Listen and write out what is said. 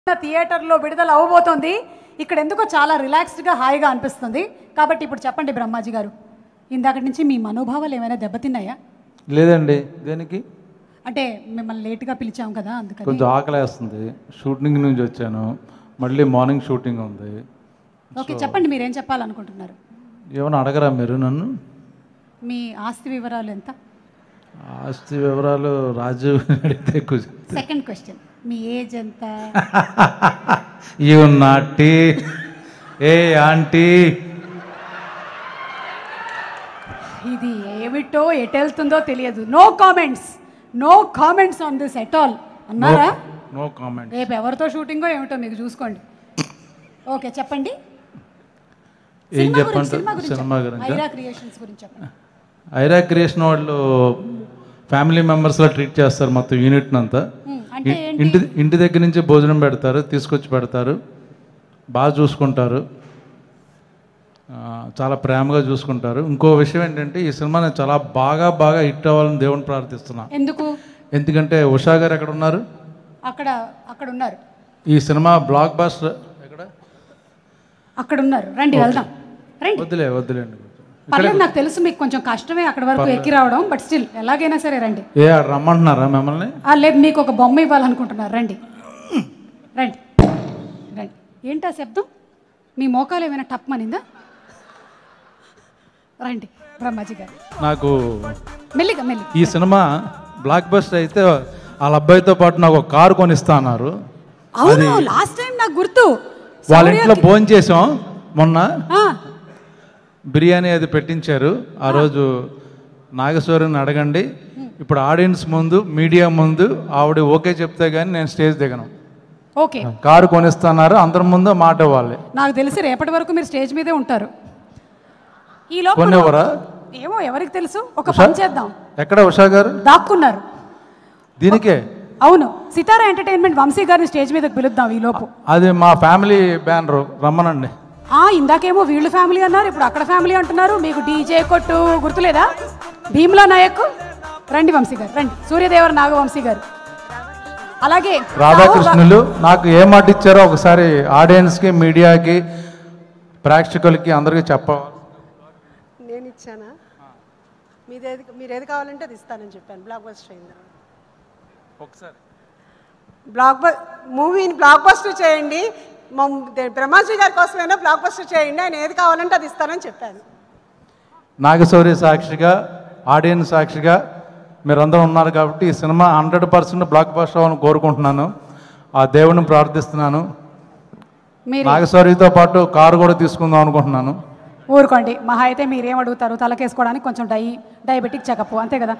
థియేటర్లో విడుదల అవ్వబోతోంది ఇక్కడ ఎందుకో చాలా రిలాక్స్డ్గా హాయిగా అనిపిస్తుంది కాబట్టి ఇప్పుడు చెప్పండి బ్రహ్మాజీ గారు ఇందాకటి నుంచి మీ మనోభావాలు ఏమైనా దెబ్బతిన్నాయా లేదండి దేనికి అంటే మిమ్మల్ని లేట్గా పిలిచాం కదా అందుకని కొంచెం ఆకలేస్తుంది షూటింగ్ నుంచి వచ్చాను మళ్ళీ మార్నింగ్ షూటింగ్ ఉంది ఓకే చెప్పండి మీరేం చెప్పాలనుకుంటున్నారు ఏమైనా అడగరా మీరు నన్ను మీ ఆస్తి వివరాలు ఎంత ఆస్తి వివరాలు రాజు అడిగితే ఎక్కువ సెకండ్ క్వశ్చన్ మీ ఏజ్ ఎంత యూ నాటి ఏ ఆంటీ ఇది ఏమిటో ఎటు వెళ్తుందో తెలియదు no comments no comments on this at all అన్నారా నో కామెంట్ రేపు ఎవరితో షూటింగో ఏమిటో మీకు చూసుకోండి ఓకే చెప్పండి ఏం సినిమా గురించి, చెప్పంటారు సినిమా గురించి సినిమా చెప్పండి. గురించి ఐరా క్రియేషన్స్ గురించి చెప్పండి ఐరా క్రియేషన్ వాళ్ళు ఫ్యామిలీ మెంబర్స్లో ట్రీట్ చేస్తారు మొత్తం యూనిట్ని అంతా ఉమ్, అంటే ఇ- ఇంటి ఇంటి దగ్గర నుంచి భోజనం పెడతారు తీసుకొచ్చి పెడతారు బాగా చూసుకుంటారు ఆ, చాలా ప్రేమగా చూసుకుంటారు ఇంకో విషయం ఏంటంటే ఈ సినిమా నేను చాలా బాగా బాగా హిట్ అవ్వాలని దేవుని ప్రార్థిస్తున్నా ఎందుకు ఎందుకంటే ఉషా గారు ఎక్కడ ఉన్నారు అక్కడ అక్కడ ఉన్నారు ఈ సినిమా బ్లాక్ బాస్టర్ ఎక్కడ అక్కడ ఉన్నారు రండి వెళ్దాం రండి వద్దులే వద్దులేండి పర్లేదు నాకు తెలుసు మీకు కొంచెం కష్టమే అక్కడ వరకు ఎక్కి రావడం బట్ స్టిల్ ఎలాగైనా సరే రండి ఏ ఆడ రమ్మంటున్నారా మిమ్మల్ని ఆ, లేదు మీకు ఒక బొమ్మ ఇవ్వాలనుకుంటున్నారు రండి రండి రండి ఏంటా శబ్దం మీ మోకాలు ఏమైనా టప్ మనిందా రండి బ్రహ్మాజీ గారు నాకు మెల్లిగా మెల్లి ఈ సినిమా బ్లాక్ బస్టర్ అయితే వాళ్ళ అబ్బాయితో పాటు నాకు ఒక కారు కొనిస్తా అన్నారు అవును లాస్ట్ టైం నాకు గుర్తు వాళ్ళ ఇంట్లో భోజనం చేసాం మొన్న ఆ, బిర్యానీ అది పెట్టించారు ఆ రోజు నాగేశ్వరిని అడగండి ఇప్పుడు ఆడియన్స్ ముందు మీడియా ముందు ఆవిడ ఓకే చెప్తే కానీ నేను స్టేజ్ దిగను ఓకే కారు కొనిస్తున్నారు అందరి ముందు మాట ఇవ్వాలి నాకు తెలిసి రేపటి వరకు మీరు స్టేజ్ మీదే ఉంటారు ఈ లోపల కొనివ్వరా ఏమో ఎవరికి తెలుసు ఒక పని చేద్దాం ఎక్కడ ఉషా గారు దాక్కున్నారు దీనికే అవును సితారా ఎంటర్టైన్మెంట్ వంశీ గారిని స్టేజ్ మీదకి పిలుద్దాం ఈ లోపు అది మా ఫ్యామిలీ బ్యానరు రమ్మనండి ఆ ఇందాకేమో వీళ్ళు ఫ్యామిలీ అన్నారు ఇప్పుడు అక్కడ ఫ్యామిలీ అంటున్నారు మీకు డీజే కొట్టు గుర్తులేదా భీమ్లా నాయక్ రండి వంశీ గారు రండి సూర్యదేవర నాగవంశీ గారు అలాగే రాధాకృష్ణులు నాకు ఏ మాట ఇచ్చారో ఒకసారి ఆడియన్స్కి మీడియాకి ప్రేక్షకులకి అందరికీ చెప్పాలి నేను ఇచ్చానా మీది ఏది మీరు ఏది కావాలంటే అది ఇస్తానని చెప్పాను బ్లాక్ బస్టర్ అయింది ఒకసారి బ్లాక్ బస్ మూవీని బ్లాక్ బస్టర్ చేయండి మా బ్రహ్మాజీ గారి కోసమైనా బ్లాక్ బస్టర్ చేయండి ఆయన ఏది కావాలంటే అది ఇస్తానని చెప్పాను నాగశౌరి సాక్షిగా ఆడియన్స్ సాక్షిగా మీరందరూ ఉన్నారు కాబట్టి ఈ సినిమా హండ్రెడ్ పర్సెంట్ బ్లాక్ బస్టర్ అవ్వాలని కోరుకుంటున్నాను ఆ దేవుడిని ప్రార్థిస్తున్నాను మీరు నాగశౌరితో పాటు కారు కూడా తీసుకుందాం అనుకుంటున్నాను ఊరుకోండి మహా అయితే మీరేం అడుగుతారు తలకేసుకోవడానికి కొంచెం డై డయాబెటిక్ చెకప్ అంతే కదా